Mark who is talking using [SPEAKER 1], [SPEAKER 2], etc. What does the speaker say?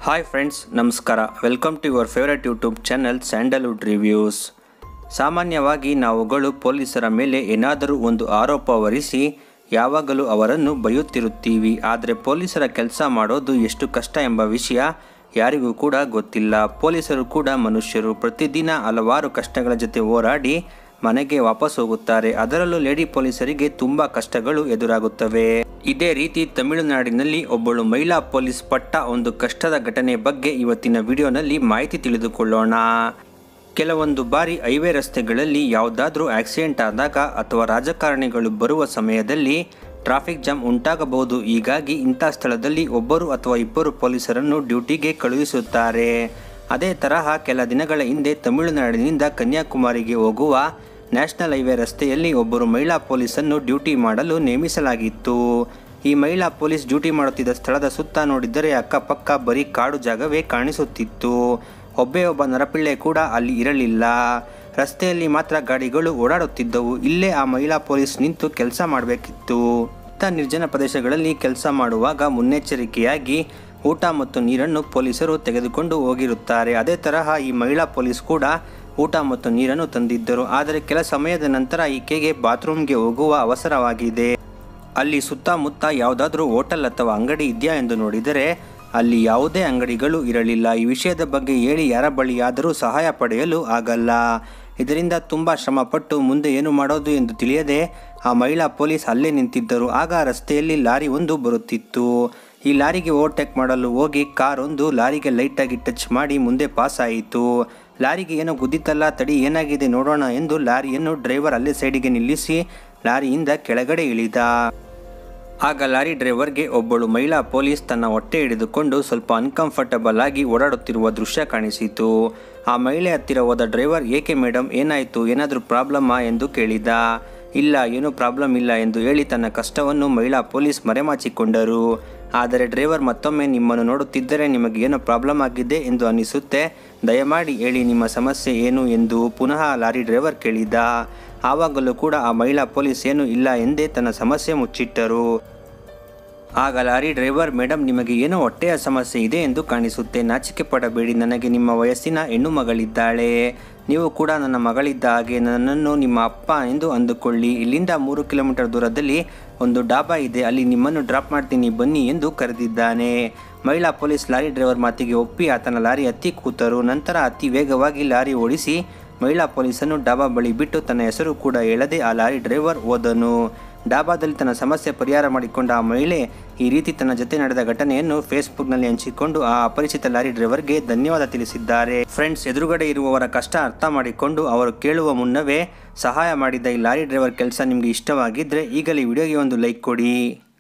[SPEAKER 1] hi friends ನಮಸ್ಕಾರ welcome to your favourite YouTube channel Sandalwood reviews ಸಾಮಾನ್ಯವಾಗಿ ನಾವುಗಳು ಪೊಲೀಸರ ಮೇಲೆ ಏನಾದರೂ ಒಂದು ಆರೋಪ ಹೊರಿಸಿ ಯಾವಾಗಲೂ ಅವರನ್ನು ಬೈಯುತ್ತಿರುತ್ತೀವಿ ಆದರೆ ಪೊಲೀಸರ ಕೆಲಸ ಮಾಡೋದು ಎಷ್ಟು ಕಷ್ಟ ಎಂಬ ವಿಷಯ ಯಾರಿಗೂ ಕೂಡ ಗೊತ್ತಿಲ್ಲ ಪೊಲೀಸರು ಕೂಡ ಮನುಷ್ಯರು ಪ್ರತಿದಿನ ಹಲವಾರು ಕಷ್ಟಗಳ ಜೊತೆ ಹೋರಾಡಿ ಮನೆಗೆ ವಾಪಸ್ ಹೋಗುತ್ತಾರೆ ಅದರಲ್ಲೂ ಲೇಡಿ ಪೊಲೀಸರಿಗೆ ತುಂಬಾ ಕಷ್ಟಗಳು ಎದುರಾಗುತ್ತವೆ ಇದೇ ರೀತಿ ತಮಿಳುನಾಡಿನಲ್ಲಿ ಒಬ್ಬಳು ಮಹಿಳಾ ಪೊಲೀಸ್ ಪಟ್ಟ ಒಂದು ಕಷ್ಟದ ಘಟನೆ ಬಗ್ಗೆ ಇವತ್ತಿನ ವಿಡಿಯೋನಲ್ಲಿ ಮಾಹಿತಿ ತಿಳಿದುಕೊಳ್ಳೋಣ ಕೆಲವೊಂದು ಬಾರಿ ಹೈವೇ ರಸ್ತೆಗಳಲ್ಲಿ ಯಾವುದಾದ್ರೂ ಆಕ್ಸಿಡೆಂಟ್ ಆದಾಗ ಅಥವಾ ರಾಜಕಾರಣಿಗಳು ಬರುವ ಸಮಯದಲ್ಲಿ ಟ್ರಾಫಿಕ್ ಜಾಮ್ ಉಂಟಾಗಬಹುದು ಹೀಗಾಗಿ ಇಂಥ ಸ್ಥಳದಲ್ಲಿ ಒಬ್ಬರು ಅಥವಾ ಇಬ್ಬರು ಪೊಲೀಸರನ್ನು ಡ್ಯೂಟಿಗೆ ಕಳುಹಿಸುತ್ತಾರೆ ಅದೇ ತರಹ ಕೆಲ ದಿನಗಳ ಹಿಂದೆ ತಮಿಳುನಾಡಿನಿಂದ ಕನ್ಯಾಕುಮಾರಿಗೆ ಹೋಗುವ ನ್ಯಾಷನಲ್ ಹೈವೇ ರಸ್ತೆಯಲ್ಲಿ ಒಬ್ಬರು ಮಹಿಳಾ ಪೊಲೀಸನ್ನು ಡ್ಯೂಟಿ ಮಾಡಲು ನೇಮಿಸಲಾಗಿತ್ತು ಈ ಮಹಿಳಾ ಪೊಲೀಸ್ ಡ್ಯೂಟಿ ಮಾಡುತ್ತಿದ್ದ ಸ್ಥಳದ ಸುತ್ತ ನೋಡಿದರೆ ಅಕ್ಕಪಕ್ಕ ಬರೀ ಕಾಡು ಜಾಗವೇ ಕಾಣಿಸುತ್ತಿತ್ತು ಒಬ್ಬೇ ಒಬ್ಬ ನರಪಿಳ್ಳೆ ಕೂಡ ಅಲ್ಲಿ ಇರಲಿಲ್ಲ ರಸ್ತೆಯಲ್ಲಿ ಮಾತ್ರ ಗಾಡಿಗಳು ಓಡಾಡುತ್ತಿದ್ದವು ಇಲ್ಲೇ ಆ ಮಹಿಳಾ ಪೊಲೀಸ್ ನಿಂತು ಕೆಲಸ ಮಾಡಬೇಕಿತ್ತು ಇಂಥ ನಿರ್ಜನ ಪ್ರದೇಶಗಳಲ್ಲಿ ಕೆಲಸ ಮಾಡುವಾಗ ಮುನ್ನೆಚ್ಚರಿಕೆಯಾಗಿ ಊಟ ಮತ್ತು ನೀರನ್ನು ಪೊಲೀಸರು ತೆಗೆದುಕೊಂಡು ಹೋಗಿರುತ್ತಾರೆ ಅದೇ ತರಹ ಈ ಮಹಿಳಾ ಪೊಲೀಸ್ ಕೂಡ ಊಟ ಮತ್ತು ನೀರನ್ನು ತಂದಿದ್ದರು ಆದರೆ ಕೆಲ ಸಮಯದ ನಂತರ ಈಕೆಗೆ ಬಾತ್ರೂಮ್ಗೆ ಹೋಗುವ ಅವಸರವಾಗಿದೆ ಅಲ್ಲಿ ಸುತ್ತಮುತ್ತ ಯಾವುದಾದ್ರೂ ಹೋಟೆಲ್ ಅಥವಾ ಅಂಗಡಿ ಇದೆಯಾ ಎಂದು ನೋಡಿದರೆ ಅಲ್ಲಿ ಯಾವುದೇ ಅಂಗಡಿಗಳು ಇರಲಿಲ್ಲ ಈ ವಿಷಯದ ಬಗ್ಗೆ ಹೇಳಿ ಯಾರ ಬಳಿಯಾದರೂ ಸಹಾಯ ಪಡೆಯಲು ಆಗಲ್ಲ ಇದರಿಂದ ತುಂಬ ಶ್ರಮಪಟ್ಟು ಮುಂದೆ ಏನು ಮಾಡೋದು ಎಂದು ತಿಳಿಯದೆ ಆ ಮಹಿಳಾ ಪೊಲೀಸ್ ಅಲ್ಲೇ ನಿಂತಿದ್ದರು ಆಗ ರಸ್ತೆಯಲ್ಲಿ ಲಾರಿ ಒಂದು ಬರುತ್ತಿತ್ತು ಈ ಲಾರಿಗೆ ಓವರ್ಟೇಕ್ ಮಾಡಲು ಹೋಗಿ ಕಾರ್ ಒಂದು ಲಾರಿಗೆ ಲೈಟಾಗಿ ಟಚ್ ಮಾಡಿ ಮುಂದೆ ಪಾಸ್ ಆಯಿತು ಲಾರಿಗೆ ಏನೋ ಗುದ್ದಿತ್ತಲ್ಲ ತಡಿ ಏನಾಗಿದೆ ನೋಡೋಣ ಎಂದು ಲಾರಿಯನ್ನು ಡ್ರೈವರ್ ಅಲ್ಲೇ ಸೈಡಿಗೆ ನಿಲ್ಲಿಸಿ ಲಾರಿಯಿಂದ ಕೆಳಗಡೆ ಇಳಿದ ಆಗ ಲಾರಿ ಡ್ರೈವರ್ಗೆ ಒಬ್ಬಳು ಮಹಿಳಾ ಪೊಲೀಸ್ ತನ್ನ ಹೊಟ್ಟೆ ಹಿಡಿದುಕೊಂಡು ಸ್ವಲ್ಪ ಅನ್ಕಂಫರ್ಟಬಲ್ ಆಗಿ ಓಡಾಡುತ್ತಿರುವ ದೃಶ್ಯ ಕಾಣಿಸಿತು ಆ ಮಹಿಳೆ ಹತ್ತಿರ ಹೋದ ಡ್ರೈವರ್ ಏಕೆ ಮೇಡಮ್ ಏನಾಯಿತು ಏನಾದರೂ ಪ್ರಾಬ್ಲಮ್ಮಾ ಎಂದು ಕೇಳಿದ ಇಲ್ಲ ಏನೂ ಪ್ರಾಬ್ಲಮ್ ಇಲ್ಲ ಎಂದು ಹೇಳಿ ತನ್ನ ಕಷ್ಟವನ್ನು ಮಹಿಳಾ ಪೊಲೀಸ್ ಮರೆಮಾಚಿಕೊಂಡರು ಆದರೆ ಡ್ರೈವರ್ ಮತ್ತೊಮ್ಮೆ ನಿಮ್ಮನ್ನು ನೋಡುತ್ತಿದ್ದರೆ ನಿಮಗೆ ಏನೋ ಪ್ರಾಬ್ಲಮ್ ಆಗಿದೆ ಎಂದು ಅನಿಸುತ್ತೆ ದಯಮಾಡಿ ಹೇಳಿ ನಿಮ್ಮ ಸಮಸ್ಯೆ ಏನು ಎಂದು ಪುನಃ ಲಾರಿ ಡ್ರೈವರ್ ಕೇಳಿದ ಆವಾಗಲೂ ಕೂಡ ಆ ಮಹಿಳಾ ಪೊಲೀಸ್ ಏನು ಇಲ್ಲ ಎಂದೇ ತನ್ನ ಸಮಸ್ಯೆ ಮುಚ್ಚಿಟ್ಟರು ಆಗ ಲಾರಿ ಡ್ರೈವರ್ ಮೇಡಮ್ ನಿಮಗೆ ಏನೋ ಹೊಟ್ಟೆಯ ಸಮಸ್ಯೆ ಇದೆ ಎಂದು ಕಾಣಿಸುತ್ತೆ ನಾಚಿಕೆ ಪಡಬೇಡಿ ನನಗೆ ನಿಮ್ಮ ವಯಸ್ಸಿನ ಹೆಣ್ಣು ಮಗಳಿದ್ದಾಳೆ ನೀವು ಕೂಡ ನನ್ನ ಮಗಳಿದ್ದ ಹಾಗೆ ನನ್ನನ್ನು ನಿಮ್ಮ ಅಪ್ಪ ಎಂದು ಅಂದುಕೊಳ್ಳಿ ಇಲ್ಲಿಂದ ಮೂರು ಕಿಲೋಮೀಟರ್ ದೂರದಲ್ಲಿ ಒಂದು ಡಾಬಾ ಇದೆ ಅಲ್ಲಿ ನಿಮ್ಮನ್ನು ಡ್ರಾಪ್ ಮಾಡ್ತೀನಿ ಬನ್ನಿ ಎಂದು ಕರೆದಿದ್ದಾನೆ ಮಹಿಳಾ ಪೊಲೀಸ್ ಲಾರಿ ಡ್ರೈವರ್ ಮಾತಿಗೆ ಒಪ್ಪಿ ಆತನ ಲಾರಿ ಹತ್ತಿ ಕೂತರು ನಂತರ ಅತಿ ವೇಗವಾಗಿ ಲಾರಿ ಓಡಿಸಿ ಮಹಿಳಾ ಪೊಲೀಸನ್ನು ಡಾಬಾ ಬಳಿ ಬಿಟ್ಟು ತನ್ನ ಹೆಸರು ಕೂಡ ಹೇಳದೆ ಆ ಲಾರಿ ಡ್ರೈವರ್ ಹೋದನು ಡಾಬಾದಲ್ಲಿ ತನ್ನ ಸಮಸ್ಯೆ ಪರಿಹಾರ ಮಾಡಿಕೊಂಡ ಆ ಮಹಿಳೆ ಈ ರೀತಿ ತನ್ನ ಜೊತೆ ನಡೆದ ಘಟನೆಯನ್ನು ಫೇಸ್ಬುಕ್ನಲ್ಲಿ ಹಂಚಿಕೊಂಡು ಆ ಅಪರಿಚಿತ ಲಾರಿ ಡ್ರೈವರ್ಗೆ ಧನ್ಯವಾದ ತಿಳಿಸಿದ್ದಾರೆ ಫ್ರೆಂಡ್ಸ್ ಎದುರುಗಡೆ ಇರುವವರ ಕಷ್ಟ ಅರ್ಥ ಮಾಡಿಕೊಂಡು ಅವರು ಕೇಳುವ ಮುನ್ನವೇ ಸಹಾಯ ಮಾಡಿದ ಈ ಲಾರಿ ಡ್ರೈವರ್ ಕೆಲಸ ನಿಮಗೆ ಇಷ್ಟವಾಗಿದ್ದರೆ ಈಗಲೇ ವಿಡಿಯೋಗೆ ಒಂದು ಲೈಕ್ ಕೊಡಿ